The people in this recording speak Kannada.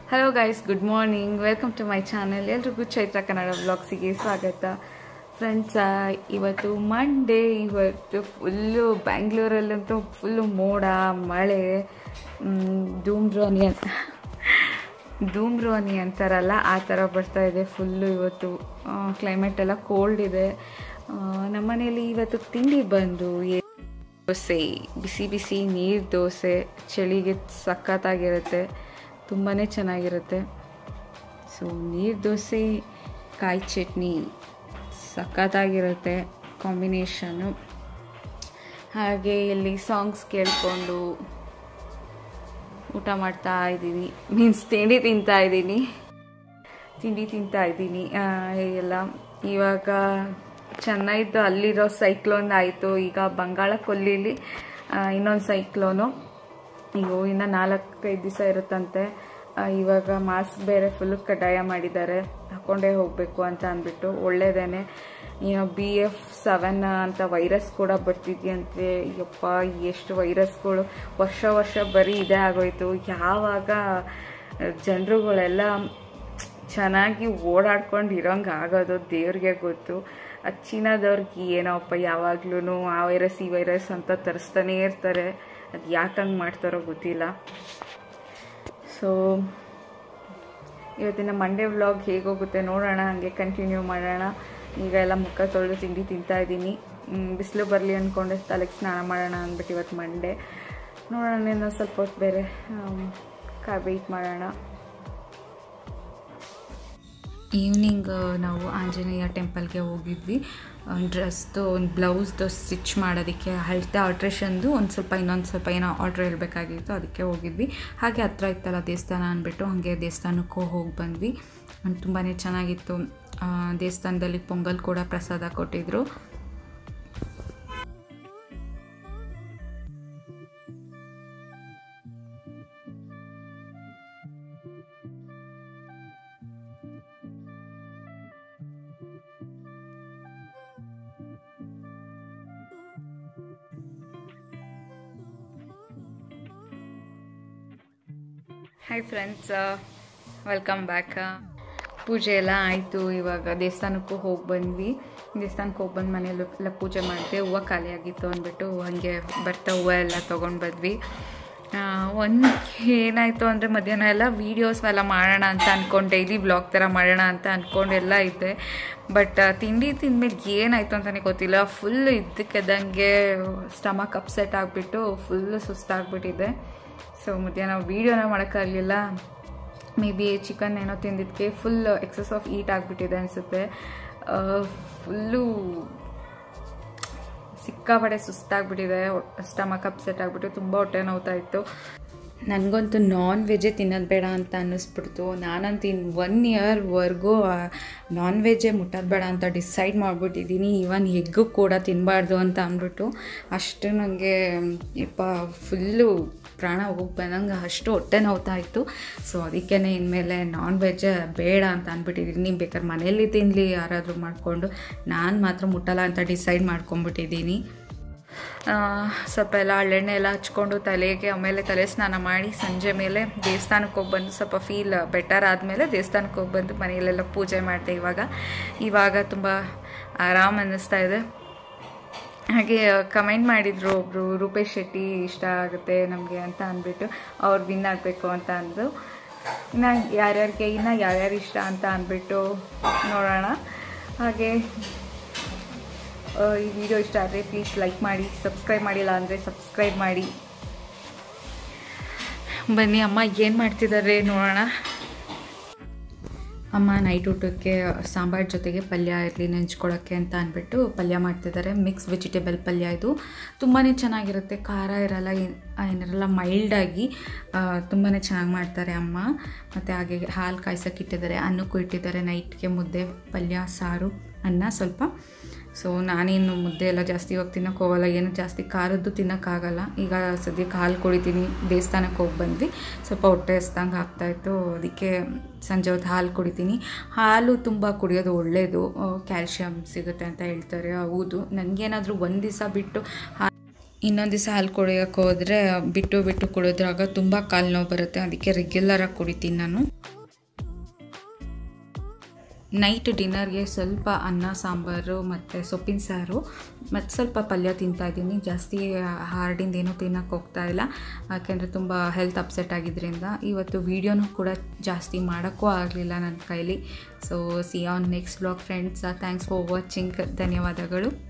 hello guys good morning welcome to my channel ಎಲ್ರಿಗೂ ಚೈತ್ರ ಕನ್ನಡ ಬ್ಲಾಗ್ಸಿಗೆ ಸ್ವಾಗತ ಫ್ರೆಂಡ್ಸ್ ಇವತ್ತು ಮಂಡೇ ಇವತ್ತು ಫುಲ್ಲು ಬ್ಯಾಂಗ್ಳೂರಲ್ಲಂತೂ ಫುಲ್ಲು ಮೋಡ ಮಳೆ ಧೂಮ್ರೋನಿ ಅಂತ ಧೂಮ್ರೋನಿ ಅಂತಾರಲ್ಲ ಆ ಥರ ಬರ್ತಾ ಇದೆ ಫುಲ್ಲು ಇವತ್ತು ಕ್ಲೈಮೇಟ್ ಎಲ್ಲ ಕೋಲ್ಡ್ ಇದೆ ನಮ್ಮನೇಲಿ ಇವತ್ತು ತಿಂಡಿ ಬಂದು ಏ- ದೋಸೆ ಬಿಸಿ ಬಿಸಿ ನೀರು ದೋಸೆ ಚಳಿಗೆ ಸಖತ್ತಾಗಿರುತ್ತೆ ತುಂಬಾ ಚೆನ್ನಾಗಿರುತ್ತೆ ಸೊ ನೀರು ದೋಸೆ ಕಾಯಿ ಚಟ್ನಿ ಸಖತ್ತಾಗಿರುತ್ತೆ ಕಾಂಬಿನೇಷನ್ನು ಹಾಗೆ ಇಲ್ಲಿ ಸಾಂಗ್ಸ್ ಕೇಳಿಕೊಂಡು ಊಟ ಮಾಡ್ತಾ ಇದ್ದೀನಿ ಮೀನ್ಸ್ ತಿಂಡಿ ತಿಂತಾ ಇದ್ದೀನಿ ತಿಂಡಿ ತಿಂತಾ ಇದ್ದೀನಿ ಆ, ಎಲ್ಲ ಇವಾಗ ಚೆನ್ನೈದು ಅಲ್ಲಿರೋ ಸೈಕ್ಲೋನ್ ಆಯಿತು ಈಗ ಬಂಗಾಳ ಕೊಲ್ಲಿಲಿ ಇನ್ನೊಂದು ಸೈಕ್ಲೋನು ಅಯ್ಯೋ ಇನ್ನು ನಾಲ್ಕೈದು ದಿವಸ ಇರುತ್ತಂತೆ ಆ, ಇವಾಗ ಮಾಸ್ಕ್ ಬೇರೆ ಫುಲ್ ಕಡ್ಡಾಯ ಮಾಡಿದ್ದಾರೆ ಹಾಕೊಂಡೇ ಹೋಗಬೇಕು ಅಂತ ಅಂದ್ಬಿಟ್ಟು ಒಳ್ಳೇದೇನೆ ಬಿ ಎಫ್ ಸೆವೆನ್ ಅಂತ ವೈರಸ್ ಕೂಡ ಬರ್ತಿದ್ಯಂತೆ ಯಪ್ಪ ಎಷ್ಟು ವೈರಸ್ಗಳು ವರ್ಷ ವರ್ಷ ಬರೀ ಇದೇ ಆಗೋಯ್ತು ಯಾವಾಗ ಜನರುಗಳೆಲ್ಲ ಚೆನ್ನಾಗಿ ಓಡಾಡ್ಕೊಂಡು ಇರೋಂಗೆ ಆಗೋದು ದೇವ್ರಿಗೆ ಗೊತ್ತು ಅದು ಚೀನಾದವ್ರಿಗೆ ಏನೋಪ್ಪ ಯಾವಾಗ್ಲೂ ಆ ವೈರಸ್ ಈ ವೈರಸ್ ಅಂತ ತರಿಸ್ತಾನೇ ಇರ್ತಾರೆ ಅದು ಯಾಕಂಗೆ ಮಾಡ್ತಾರೋ ಗೊತ್ತಿಲ್ಲ ಸೊ ಇವತ್ತಿನ ಮಂಡೇ ವ್ಲಾಗ್ ಹೇಗೋಗುತ್ತೆ ನೋಡೋಣ ಹಾಗೆ ಕಂಟಿನ್ಯೂ ಮಾಡೋಣ ಈಗ ಎಲ್ಲ ಮುಖ ತೊಳೆದು ತಿಂಡಿ ತಿಂತಾ ಇದ್ದೀನಿ ಬಿಸಿಲು ಬರಲಿ ಅಂದ್ಕೊಂಡೆ ತಲೆಗೆ ಸ್ನಾನ ಮಾಡೋಣ ಅಂದ್ಬಿಟ್ಟು ಇವತ್ತು ಮಂಡೇ ನೋಡೋಣ ಇನ್ನೊಂದು ಸ್ವಲ್ಪ ಹೊತ್ತು ಬೇರೆ ಕಾ ವೆಯ್ಟ್ ಮಾಡೋಣ ಈವ್ನಿಂಗ್ ನಾವು ಆಂಜನೇಯ ಟೆಂಪಲ್ಗೆ ಹೋಗಿದ್ವಿ ಡ್ರೆಸ್ದು ಒಂದು ಬ್ಲೌಸ್ದು ಸ್ಟಿಚ್ ಮಾಡೋದಕ್ಕೆ ಹಳತೆ ಆಲ್ಟ್ರೇಷನ್ದು ಒಂದು ಸ್ವಲ್ಪ ಇನ್ನೊಂದು ಸ್ವಲ್ಪ ಏನೋ ಆರ್ಡ್ರ್ ಇರಬೇಕಾಗಿತ್ತು ಅದಕ್ಕೆ ಹೋಗಿದ್ವಿ ಹಾಗೆ ಹತ್ರ ಇತ್ತಲ್ಲ ದೇವಸ್ಥಾನ ಅಂದ್ಬಿಟ್ಟು ಹಾಗೆ ದೇವಸ್ಥಾನಕ್ಕೂ ಹೋಗಿ ಬಂದ್ವಿ ತುಂಬಾ ಚೆನ್ನಾಗಿತ್ತು ಆ, ದೇವಸ್ಥಾನದಲ್ಲಿ ಪೊಂಗಲ್ ಕೂಡ ಪ್ರಸಾದ ಕೊಟ್ಟಿದ್ರು ಹಾಯ್ ಫ್ರೆಂಡ್ಸ್ ವೆಲ್ಕಮ್ ಬ್ಯಾಕ್ ಪೂಜೆ ಎಲ್ಲ ಆಯಿತು ಇವಾಗ ದೇವಸ್ಥಾನಕ್ಕೂ ಹೋಗಿ ಬಂದ್ವಿ ದೇವಸ್ಥಾನಕ್ಕೆ ಹೋಗಿ ಬಂದು ಮನೇಲಿ ಎಲ್ಲ ಪೂಜೆ ಮಾಡಿದೆ ಹೂವು ಖಾಲಿ ಆಗಿತ್ತು ಅಂದ್ಬಿಟ್ಟು ಹಾಗೆ ಬರ್ತಾ ಹೂವು ಎಲ್ಲ ತೊಗೊಂಡು ಬಂದ್ವಿ ಒಂದು ಏನಾಯಿತು ಅಂದರೆ ಮಧ್ಯಾಹ್ನ ಎಲ್ಲ ವೀಡಿಯೋಸ್ ಎಲ್ಲ ಮಾಡೋಣ ಅಂತ ಅಂದ್ಕೊಂಡು ಡೈಲಿ ಬ್ಲಾಗ್ ಥರ ಮಾಡೋಣ ಅಂತ ಅಂದ್ಕೊಂಡೆಲ್ಲ ಇದ್ದೆ ಬಟ್ ತಿಂಡಿ ತಿಂದ್ಮೇಲೆ ಏನಾಯಿತು ಅಂತಲೇ ಗೊತ್ತಿಲ್ಲ ಫುಲ್ ಇದ್ದಕ್ಕೆದ್ದಂಗೆ ಸ್ಟಮಕ್ ಅಪ್ಸೆಟ್ ಆಗಿಬಿಟ್ಟು ಫುಲ್ಲು ಸುಸ್ತಾಗ್ಬಿಟ್ಟಿದೆ ಸೊ ಮಧ್ಯಾಹ್ನ ವೀಡಿಯೋನ ಮಾಡೋಕ್ಕಾಗಲಿಲ್ಲ ಮೇ ಬಿ ಚಿಕನ್ ಏನೋ ತಿಂದಿದ್ದಕ್ಕೆ ಫುಲ್ ಎಕ್ಸಸ್ ಆಫ್ ಈಟ್ ಆಗಿಬಿಟ್ಟಿದೆ ಅನಿಸುತ್ತೆ ಫುಲ್ಲು ಸಿಕ್ಕಾಪಡೆ ಸುಸ್ತಾಗ್ಬಿಟ್ಟಿದೆ ಸ್ಟಮಕ್ ಅಪ್ಸೆಟ್ ಆಗಿಬಿಟ್ಟು ತುಂಬ ಹೊಟ್ಟೆ ನೋವ್ತಾ ಇತ್ತು ನನಗಂತೂ ನಾನ್ ವೆಜ್ಜೇ ತಿನ್ನೋದು ಬೇಡ ಅಂತ ಅನ್ನಿಸ್ಬಿಡ್ತು ನಾನಂತೂ ಇನ್ನು ಒನ್ ಇಯರ್ವರೆಗೂ ನಾನ್ ವೆಜ್ಜೇ ಮುಟ್ಟೋದು ಬೇಡ ಅಂತ ಡಿಸೈಡ್ ಮಾಡಿಬಿಟ್ಟಿದ್ದೀನಿ ಈವನ್ ಎಗ್ಗು ಕೂಡ ತಿನ್ನಬಾರ್ದು ಅಂತ ಅಂದ್ಬಿಟ್ಟು ಅಷ್ಟು ನನಗೆ ಯಪ್ಪ ಫುಲ್ಲು ಪ್ರಾಣ ಹೋಗಿ ಬಂದಂಗೆ ಅಷ್ಟು ಹೊಟ್ಟೆ ನೋವ್ತಾ ಇತ್ತು ಸೊ ಅದಕ್ಕೇ ಇನ್ಮೇಲೆ ನಾನ್ ವೆಜ್ಜೇ ಬೇಡ ಅಂತ ಅಂದ್ಬಿಟ್ಟಿದ್ದೀನಿ ಬೇಕಾದ್ರೆ ಮನೇಲಿ ತಿನ್ನಲಿ ಯಾರಾದರೂ ಮಾಡಿಕೊಂಡು ನಾನು ಮಾತ್ರ ಮುಟ್ಟಲ್ಲ ಅಂತ ಡಿಸೈಡ್ ಮಾಡ್ಕೊಂಬಿಟ್ಟಿದ್ದೀನಿ ಆ, ಸ್ವಲ್ಪ ಎಲ್ಲ ಹಳ್ಳೆಣ್ಣೆ ಎಲ್ಲ ಹಚ್ಕೊಂಡು ತಲೆಗೆ ಆಮೇಲೆ ತಲೆ ಸ್ನಾನ ಮಾಡಿ ಸಂಜೆ ಮೇಲೆ ದೇವಸ್ಥಾನಕ್ಕೆ ಹೋಗಿ ಬಂದು ಸ್ವಲ್ಪ ಫೀಲ್ ಬೆಟರ್ ಆದಮೇಲೆ ದೇವಸ್ಥಾನಕ್ಕೆ ಹೋಗಿ ಬಂದು ಮನೆಯಲ್ಲೆಲ್ಲ ಪೂಜೆ ಮಾಡಿದೆ ಇವಾಗ ಇವಾಗ ತುಂಬ ಆರಾಮ್ ಅನ್ನಿಸ್ತಾ ಇದೆ ಹಾಗೆ ಕಮೆಂಟ್ ಮಾಡಿದರು ಒಬ್ಬರು ರೂಪೇಶ್ ಶೆಟ್ಟಿ ಇಷ್ಟ ಆಗುತ್ತೆ ನಮಗೆ ಅಂತ ಅಂದ್ಬಿಟ್ಟು ಅವ್ರು ವಿನ್ ಆಗಬೇಕು ಅಂತ ಅಂದರು ಇನ್ನು ಯಾರ್ಯಾರಿಗೆ ಇನ್ನು ಯಾರ್ಯಾರು ಇಷ್ಟ ಅಂತ ಅಂದ್ಬಿಟ್ಟು ನೋಡೋಣ ಹಾಗೆ ಆ, ಈ ವಿಡಿಯೋ ಇಷ್ಟ ಆದರೆ ಪ್ಲೀಸ್ ಲೈಕ್ ಮಾಡಿ ಸಬ್ಸ್ಕ್ರೈಬ್ ಮಾಡಿಲ್ಲ ಅಂದರೆ ಸಬ್ಸ್ಕ್ರೈಬ್ ಮಾಡಿ ಬನ್ನಿ ಅಮ್ಮ ಏನು ಮಾಡ್ತಿದ್ದಾರೆ ನೋಡೋಣ ಅಮ್ಮ ನೈಟ್ ಊಟಕ್ಕೆ ಸಾಂಬಾರ್ ಜೊತೆಗೆ ಪಲ್ಯ ಇರಲಿ ನೆಂಚ್ಕೊಳ್ಳೋಕ್ಕೆ ಅಂತ ಅಂದ್ಬಿಟ್ಟು ಪಲ್ಯ ಮಾಡ್ತಿದ್ದಾರೆ ಮಿಕ್ಸ್ ವೆಜಿಟೇಬಲ್ ಪಲ್ಯ ಇದು ತುಂಬಾ ಚೆನ್ನಾಗಿರುತ್ತೆ ಖಾರ ಇರಲ್ಲ ಏನ್- ಏನಿರಲ್ಲ ಮೈಲ್ಡಾಗಿ ತುಂಬಾ ಚೆನ್ನಾಗಿ ಮಾಡ್ತಾರೆ ಅಮ್ಮ ಮತ್ತು ಹಾಗೆ ಹಾಲು ಕಾಯ್ಸೋಕೆ ಇಟ್ಟಿದ್ದಾರೆ ಅನ್ನಕ್ಕೂ ಇಟ್ಟಿದ್ದಾರೆ ನೈಟ್ಗೆ ಮುದ್ದೆ ಪಲ್ಯ ಸಾರು ಅನ್ನ ಸ್ವಲ್ಪ ಸೊ ನಾನೇನು ಮುದ್ದೆ ಎಲ್ಲ ಜಾಸ್ತಿ ಇವಾಗ ತಿನ್ನೋಕೆ ಹೋಗಲ್ಲ ಏನು ಜಾಸ್ತಿ ಖಾರದ್ದು ತಿನ್ನೋಕ್ಕಾಗಲ್ಲ ಈಗ ಸದ್ಯಕ್ಕೆ ಹಾಲು ಕುಡಿತೀನಿ ದೇವಸ್ಥಾನಕ್ಕೆ ಹೋಗಿ ಬಂದ್ವಿ ಸ್ವಲ್ಪ ಹೊಟ್ಟೆ ಹಸ್ದಂಗೆ ಆಗ್ತಾಯಿತ್ತು ಅದಕ್ಕೆ ಸಂಜೆ ಹೊತ್ತು ಹಾಲು ಕುಡಿತೀನಿ ಹಾಲು ತುಂಬ ಕುಡಿಯೋದು ಒಳ್ಳೆಯದು ಕ್ಯಾಲ್ಶಿಯಮ್ ಸಿಗುತ್ತೆ ಅಂತ ಹೇಳ್ತಾರೆ ಹೌದು ನನಗೇನಾದರೂ ಒಂದು ದಿವಸ ಬಿಟ್ಟು ಹಾ ಇನ್ನೊಂದು ದಿವಸ ಹಾಲು ಕುಡಿಯೋಕೆ ಹೋದರೆ ಬಿಟ್ಟು ಬಿಟ್ಟು ಕುಡಿದ್ರಾಗ ತುಂಬ ಕಾಲು ನೋವು ಬರುತ್ತೆ ಅದಕ್ಕೆ ರೆಗ್ಯುಲರಾಗಿ ಕುಡಿತೀನಿ ನಾನು ನೈಟ್ ಡಿನ್ನರ್ಗೆ ಸ್ವಲ್ಪ ಅನ್ನ ಸಾಂಬಾರು ಮತ್ತು ಸೊಪ್ಪಿನ ಸಾರು ಮತ್ತು ಸ್ವಲ್ಪ ಪಲ್ಯ ತಿಂತಾಯಿದ್ದೀನಿ ಜಾಸ್ತಿ ಹಾರ್ಡಿಂದ ಏನೂ ತಿನ್ನೋಕ್ಕೆ ಹೋಗ್ತಾ ಇಲ್ಲ ಯಾಕೆಂದರೆ ತುಂಬ ಹೆಲ್ತ್ ಅಪ್ಸೆಟ್ ಆಗಿದ್ದರಿಂದ ಇವತ್ತು ವೀಡಿಯೋನೂ ಕೂಡ ಜಾಸ್ತಿ ಮಾಡೋಕ್ಕೂ ಆಗಲಿಲ್ಲ ನನ್ನ ಕೈಲಿ so see on next blog friends thanks for watching ಧನ್ಯವಾದಗಳು